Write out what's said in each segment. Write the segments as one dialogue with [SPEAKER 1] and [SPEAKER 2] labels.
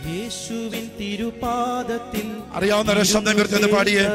[SPEAKER 1] യേശുവിൻ തിരുപാദത്തിൽ
[SPEAKER 2] അറിയാവുന്ന ഒരു ശബ്ദം ഉയർത്തി പാടിയേ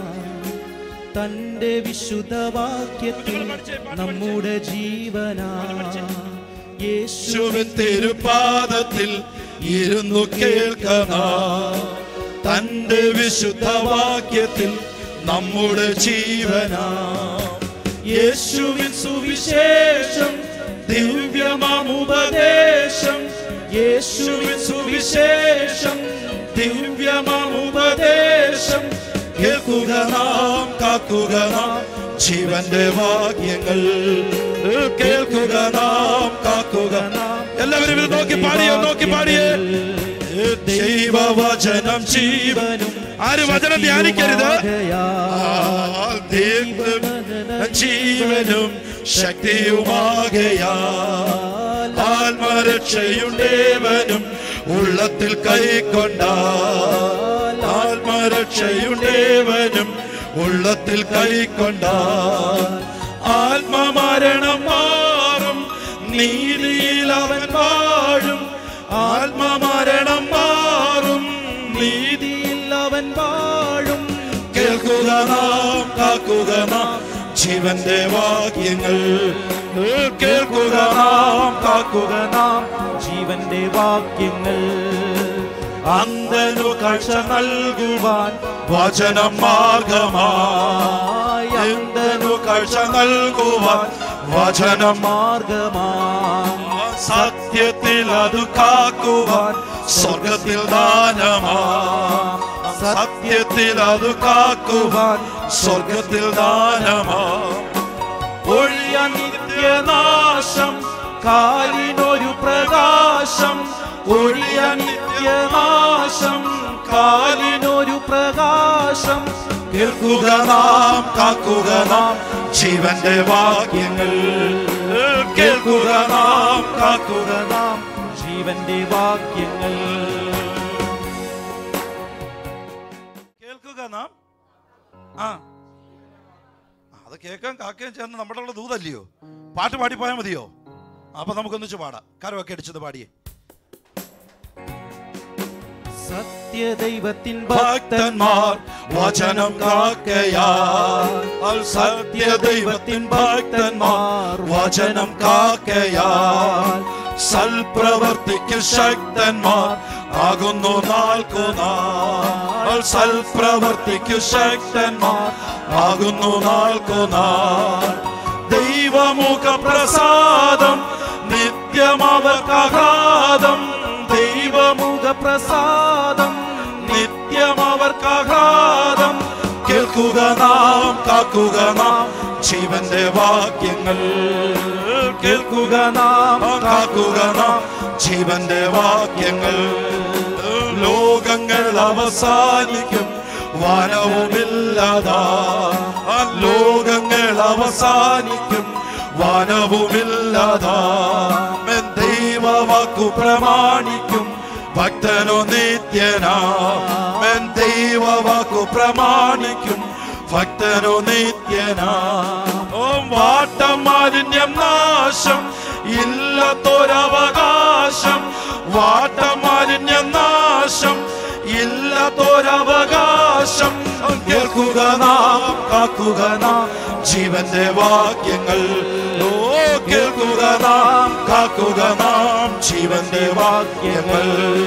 [SPEAKER 1] തന്റെ വിശുദ്ധവാക്യത്തിൽ നമ്മുടെ ജീവനാ
[SPEAKER 2] യേശുവിൻ തിരുപാദത്തിൽ ഇരുന്നു കേൾക്കണ തന്റെ വിശുദ്ധവാക്യത്തിൽ നമ്മുടെ ജീവനാ യേശുവിൻ സുവിശേഷം ദിവ്യമാമുപദേശം യേശുവിൻ സുവിശേഷം ദിവ്യമാമുപദേശം കേൾക്കുക നാം കാക്കുക നാം ജീവന്റെ വാക്യങ്ങൾ കേൾക്കുക നാം കാക്കുക നാം എല്ലാവരും ഇത് നോക്കി പാടിയോ നോക്കി പാടിയേ ദൈവവചനം ജീവനും ആര് വചനം ധ്യാനിക്കരുത് ആ, ദൈവം ജീവനും ശക്തിയുമാകയാ ആത്മരക്ഷയുണ്ടേവനും ഉള്ളത്തിൽ കൈക്കൊണ്ട ആത്മരക്ഷയുണ്ടേവനും ഉള്ളത്തിൽ കൈക്കൊണ്ട ആത്മമരണം മാറും നീതിയിൽ അവൻ വാഴും ആത്മമരണം മാറും നീതിയിൽ അവൻ വാഴും കേൾക്കുക നാം കാക്കുക നാം ജീവന്റെ വാക്യങ്ങൾ കേൾക്കുക നാം കാക്കുക നാം
[SPEAKER 1] ജീവന്റെ വാക്യങ്ങൾ
[SPEAKER 2] അന്ധനു കാഴ്ച നൽകുവാൻ വചനം മാർഗമായി അന്ധനു കാഴ്ച നൽകുവാൻ വചനം
[SPEAKER 1] മാർഗമാ
[SPEAKER 2] സത്യത്തിൽ അത് കാക്കുവാൻ സ്വർഗത്തിൽ ദാനമാ സത്യത്തിൽ അത് കാക്കുവാൻ സ്വർഗത്തിൽ ദാനമാ ഒഴിയ നിത്യനാശം കാലിനൊരു പ്രകാശം ഒഴിയ നിത്യനാശം കാലിനൊരു പ്രകാശം കേൾക്കുക നാം കാക്കുക നാം ജീവന്റെ വാക്യങ്ങൾ കേൾക്കുക നാം കാക്കുക നാം
[SPEAKER 1] ജീവന്റെ വാക്യങ്ങൾ
[SPEAKER 2] കേൾക്കുക നാം ആ ആ, അത് കേൾക്കാൻ കാക്കുകയും ചേർന്ന് നമ്മുടെ ഉള്ള ദൂതല്ലയോ പാട്ട് പാടിപ്പോയാൽ മതിയോ അപ്പൊ നമുക്കൊന്നിച്ച് പാടാം കരമൊക്കെ അടിച്ചത് പാടിയേ
[SPEAKER 1] സത്യദൈവത്തിൻ
[SPEAKER 2] ഭക്തന്മാർ വചനം കാക്കയാൽ സത്യദൈവത്തിൻ ഭക്തന്മാർ വചനം കാക്കയാൽ സൽപ്രവർത്തിക്ക് ശക്തന്മാർ ആകുന്നു നാൾക്കുനാൾ സൽപ്രവർത്തിക്ക് ശക്തന്മാർ ആകുന്നു നാൾക്കുനാൾ ദൈവമുഖ പ്രസാദം നിത്യമവർക്കാഘാതം ദൈവമുഖ പ്രസാദം നിത്യമവർക്കാഘാതം കേൾക്കുക നാം കാക്കുക നാം ജീവന്റെ വാക്യങ്ങൾ കേൾക്കുക നാം കാക്കുക നാം ജീവന്റെ വാക്യങ്ങൾ ലോകങ്ങൾ അവസാനിക്കും വനവുമില്ലാതാ ആ ലോകങ്ങൾ അവസാനിക്കും വനവുമില്ലാതാ മെൻ ദൈവവാക്കു പ്രമാണിക്കും ഭക്തനോ നിത്യനാ മെൻ ദൈവവാക്കു പ്രമാണിക്കും ഭക്തനോ നിത്യനാ ഓം വാട്ടം മാലിന്യം നാശം ഇല്ലത്തൊരവകാശം വാട്ടം മാലിന്യം നാശം ഇല്ലത്തൊരവകാശം കേൾക്കുക നാം കാക്കുക നാം ജീവന്റെ വാക്യങ്ങൾ ഓ കേൾക്കുക നാം കാക്കുക നാം ജീവന്റെ വാക്യങ്ങൾ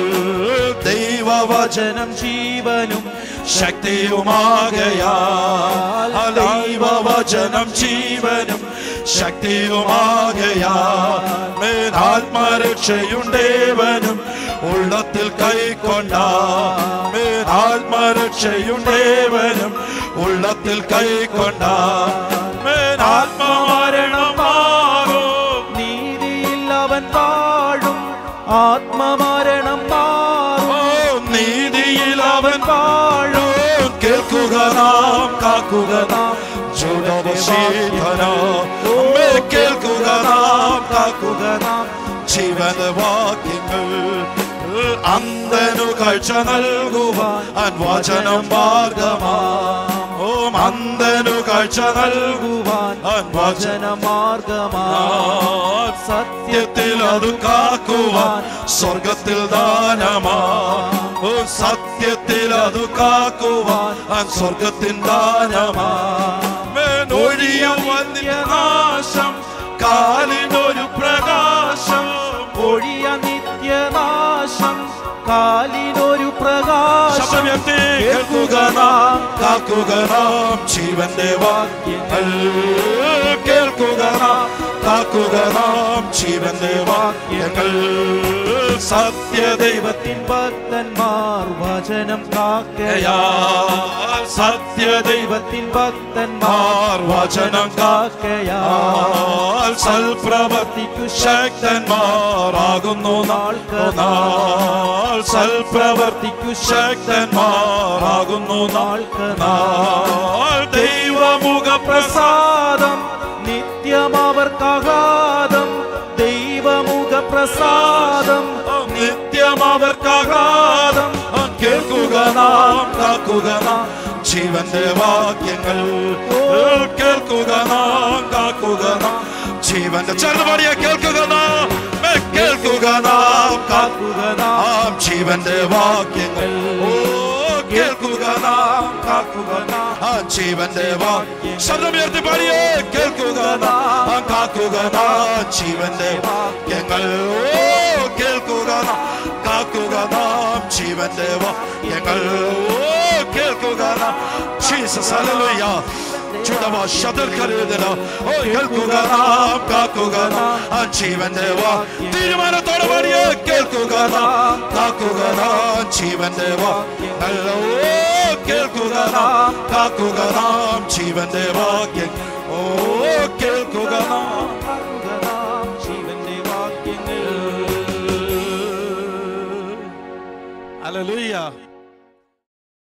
[SPEAKER 2] ദൈവവചനം ജീവനും ശക്തിയുമാകയാൽ ദൈവവചനം ജീവനും ശക്തിയുമാകയാൽ മേലാത്മരക്ഷയുണ്ടേവനും ഉള്ളത്തിൽ കൈക്കൊണ്ട മേലാത്മരക്ഷയുണ്ടേവനും ഉള്ളത്തിൽ കൈക്കൊണ്ട മേലാത്മമരണം മാറും
[SPEAKER 1] നീതിയിൽ അവൻ വാഴും ആത്മമരണം മാറും
[SPEAKER 2] ഓ നീതിയിൽ അവൻ വാഴോ കേൾക്കുക നാം കാക്കുക നാം ചുടവശീധന അമ്മേ കേൾക്കുക നാം കാക്കുക നാം ജീവന വാക്യങ്ങൾ അന്ധനു കാഴ്ച നൽകുവാൻ വചനം മാർഗമാ ഓം അന്ധനു കാഴ്ച
[SPEAKER 1] നൽകുവാൻ വചനമാർഗമാ
[SPEAKER 2] സത്യത്തിൽ അത് കാക്കുവാൻ സ്വർഗത്തിൽ ദാനമാ ഓ സത്യത്തിൽ അത് കാക്കുവാൻ ആ സ്വർഗത്തിൻ ദാനമാ മേനൊഴിയും വന്യനാശം കാലിനൊരു പ്രകാശം
[SPEAKER 1] ഒഴിയ നിത്യനാശം കാലിനൊരു പ്രകാശം
[SPEAKER 2] ശബ്ദമുയർത്തി കേൾക്കുക നാം കാക്കുക നാം ജീവന്റെ വാക്യങ്ങൾ കേൾക്കുക നാം കാക്കുക നാം ജീവന്റെ വാക്യങ്ങൾ സത്യദൈവത്തിൻ
[SPEAKER 1] ദൈവത്തിൻ ഭക്തന്മാർ വചനം കാക്കയാ
[SPEAKER 2] സത്യദൈവ
[SPEAKER 1] ദൈവത്തിൻ ഭക്തന്മാർ വചനം കാക്കയാ
[SPEAKER 2] സൽപ്രവർത്തിക്കു ശക്തന്മാരാകുന്നു നാൾക്ക് നാൾ സൽപ്രവർത്തിക്കു ശക്തന്മാരാകുന്നു നാൾക്ക് നാൾ ദൈവമുഖ
[SPEAKER 1] പ്രസാദം നിത്യമവർക്കാഘാതം ദൈവമുഖ പ്രസാദം
[SPEAKER 2] നിത്യമവർക്കാഘാതം കേൾക്കുക നാം കാക്കുക നാം ജീവന്റെ വാക്യങ്ങൾ കേൾക്കുക നാം കാക്കുക നാം ജീവന്റെ ചെറുപടിയെ കേൾക്കുക നാം മേ കേൾക്കുക നാം കാക്കുക നാം ജീവന്റെ വാക്യങ്ങൾ ഓ കേൾക്കുക നാം കാക്കുക നാം ആ ജീവന്റെ വാക്യം ശബ്ദമുയർത്തി പാടിയേ കേൾക്കുക നാം കാക്കുക നാം ജീവന്റെ വാക്യങ്ങൾ ഓ കേൾക്കുക നാം കാക്കുക നാം ജീവന്റെ വാക്യങ്ങൾ ഓ കേൾക്കുക നാം ജീസസ് ഹല്ലേലൂയ ചുടവ ശതർക്കരുതന ഓ കേൾക്കുക നാം കാക്കുക നാം ആ ജീവന്റെ വാ തീരുമാനത്തോടെ പാടിയേ കേൾക്കുക നാം കാക്കുക നാം ജീവന്റെ വാക്യങ്ങൾ ഓ കേൾക്കുക നാം കാക്കുക നാം ജീവന്റെ വാക്യം ഓ കേൾക്കുക നാം
[SPEAKER 1] ജീവന്റെ വാക്യങ്ങൾ
[SPEAKER 2] ഹല്ലേലൂയ